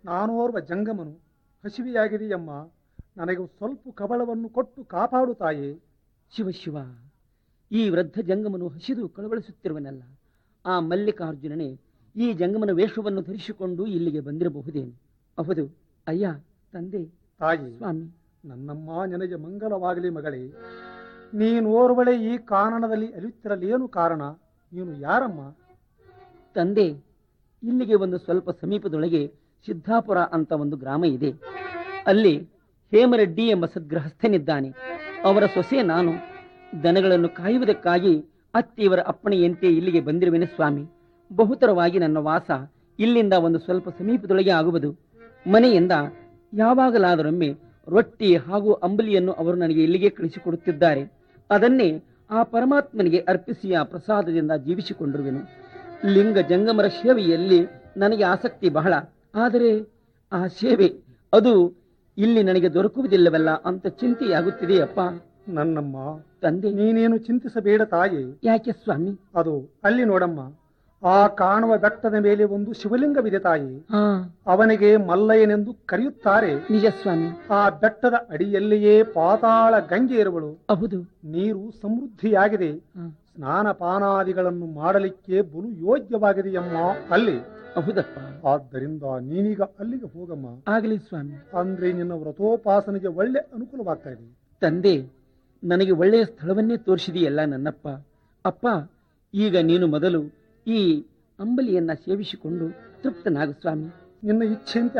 ನಾನೋರ್ವ ಜಂಗಮನು ಹಸಿವೆಯಾಗಿದೆಯಮ್ಮ ನನಗೆ ಸ್ವಲ್ಪ ಕಬಳವನ್ನು ಕೊಟ್ಟು ಕಾಪಾಡು ತಾಯೇ ಶಿವ ಶಿವ ಈ ವೃದ್ಧ ಜಂಗಮನು ಹಸಿದು ಕಳವಳಿಸುತ್ತಿರುವನಲ್ಲ ಆ ಮಲ್ಲಿಕಾರ್ಜುನನೇ ಈ ಜಂಗಮನ ವೇಷವನ್ನು ಧರಿಸಿಕೊಂಡು ಇಲ್ಲಿಗೆ ಬಂದಿರಬಹುದೇನು ಹೌದು ಅಯ್ಯ ತಂದೆ ತಾಯಿ ಸ್ವಾಮಿ ನನ್ನಮ್ಮ ನನಗೆ ಮಂಗಲವಾಗಲಿ ಮಗಳೇ ನೀನೋರ್ವಳೆ ಈ ಕಾನನದಲ್ಲಿ ಅಲಿಯುತ್ತಿರಲೇನು ಕಾರಣ ನೀನು ಯಾರಮ್ಮ ತಂದೆ ಇಲ್ಲಿಗೆ ಒಂದು ಸ್ವಲ್ಪ ಸಮೀಪದೊಳಗೆ ಸಿದ್ದಾಪುರ ಅಂತ ಒಂದು ಗ್ರಾಮ ಇದೆ ಅಲ್ಲಿ ಹೇಮರೆಡ್ಡಿ ಎಂಬ ಸದ್ಗೃಹಸ್ಥನಿದ್ದಾನೆ ಅವರ ಸೊಸೆ ನಾನು ದನಗಳನ್ನು ಕಾಯುವುದಕ್ಕಾಗಿ ಅತ್ತಿಯವರ ಅಪ್ಪಣೆಯಂತೆ ಇಲ್ಲಿಗೆ ಬಂದಿರುವೆನೆ ಸ್ವಾಮಿ ಬಹುತರವಾಗಿ ನನ್ನ ವಾಸ ಇಲ್ಲಿಂದ ಒಂದು ಸ್ವಲ್ಪ ಸಮೀಪದೊಳಗೆ ಆಗುವುದು ಮನೆಯಿಂದ ಯಾವಾಗಲಾದರೊಮ್ಮೆ ರೊಟ್ಟಿ ಹಾಗೂ ಅಂಬಲಿಯನ್ನು ಅವರು ನನಗೆ ಇಲ್ಲಿಗೆ ಕಳಿಸಿಕೊಡುತ್ತಿದ್ದಾರೆ ಅದನ್ನೇ ಆ ಪರಮಾತ್ಮನಿಗೆ ಅರ್ಪಿಸಿ ಆ ಪ್ರಸಾದದಿಂದ ಜೀವಿಸಿಕೊಂಡಿರುವೆನು ಲಿಂಗ ಜಂಗಮರ ಸೇವೆಯಲ್ಲಿ ನನಗೆ ಆಸಕ್ತಿ ಬಹಳ ಆದರೆ ಆ ಸೇವೆ ಅದು ಇಲ್ಲಿ ನನಗೆ ದೊರಕುವುದಿಲ್ಲವಲ್ಲ ಅಂತ ಚಿಂತೆಯಾಗುತ್ತಿದೆಯಪ್ಪ ನನ್ನಮ್ಮ ತಂದೆ ನೀನೇನು ಚಿಂತಿಸಬೇಡ ತಾಯಿ ಯಾಕೆ ಸ್ವಾಮಿ ಅದು ಅಲ್ಲಿ ನೋಡಮ್ಮ ಆ ಕಾಣುವ ಬೆಟ್ಟದ ಮೇಲೆ ಒಂದು ಶಿವಲಿಂಗವಿದೆ ತಾಯಿ ಹಾ ಅವನಿಗೆ ಮಲ್ಲಯ್ಯನೆಂದು ಕರೆಯುತ್ತಾರೆ ನಿಜ ಸ್ವಾಮಿ ಆ ಬೆಟ್ಟದ ಅಡಿಯಲ್ಲಿಯೇ ಪಾತಾಳ ಗಂಗೆ ಇರುವಳು ಹೌದು ನೀರು ಸಮೃದ್ಧಿಯಾಗಿದೆ ಹಾ, ಸ್ನಾನ ಪಾನಾದಿಗಳನ್ನು ಮಾಡಲಿಕ್ಕೆ ಬಲು ಯೋಗ್ಯವಾಗಿದೆಯಮ್ಮ ಅಲ್ಲಿ ಹೌದಪ್ಪ ಆದ್ದರಿಂದ ನೀನೀಗ ಅಲ್ಲಿಗೆ ಹೋಗಮ್ಮ ಆಗಲಿ ಸ್ವಾಮಿ ಅಂದ್ರೆ ನಿನ್ನ ವ್ರತೋಪಾಸನೆಗೆ ಒಳ್ಳೆ ಅನುಕೂಲವಾಗ್ತಾ ಇದೆ ತಂದೆ ನನಗೆ ಒಳ್ಳೆಯ ಸ್ಥಳವನ್ನೇ ತೋರಿಸಿದೆಯಲ್ಲ ನನ್ನಪ್ಪ ಅಪ್ಪ ಈಗ ನೀನು ಮೊದಲು ಈ ಅಂಬಲಿಯನ್ನ ಸೇವಿಸಿಕೊಂಡು ತೃಪ್ತನಾಗು ಸ್ವಾಮಿ ನಿನ್ನ ಇಚ್ಛೆಯಂತೆ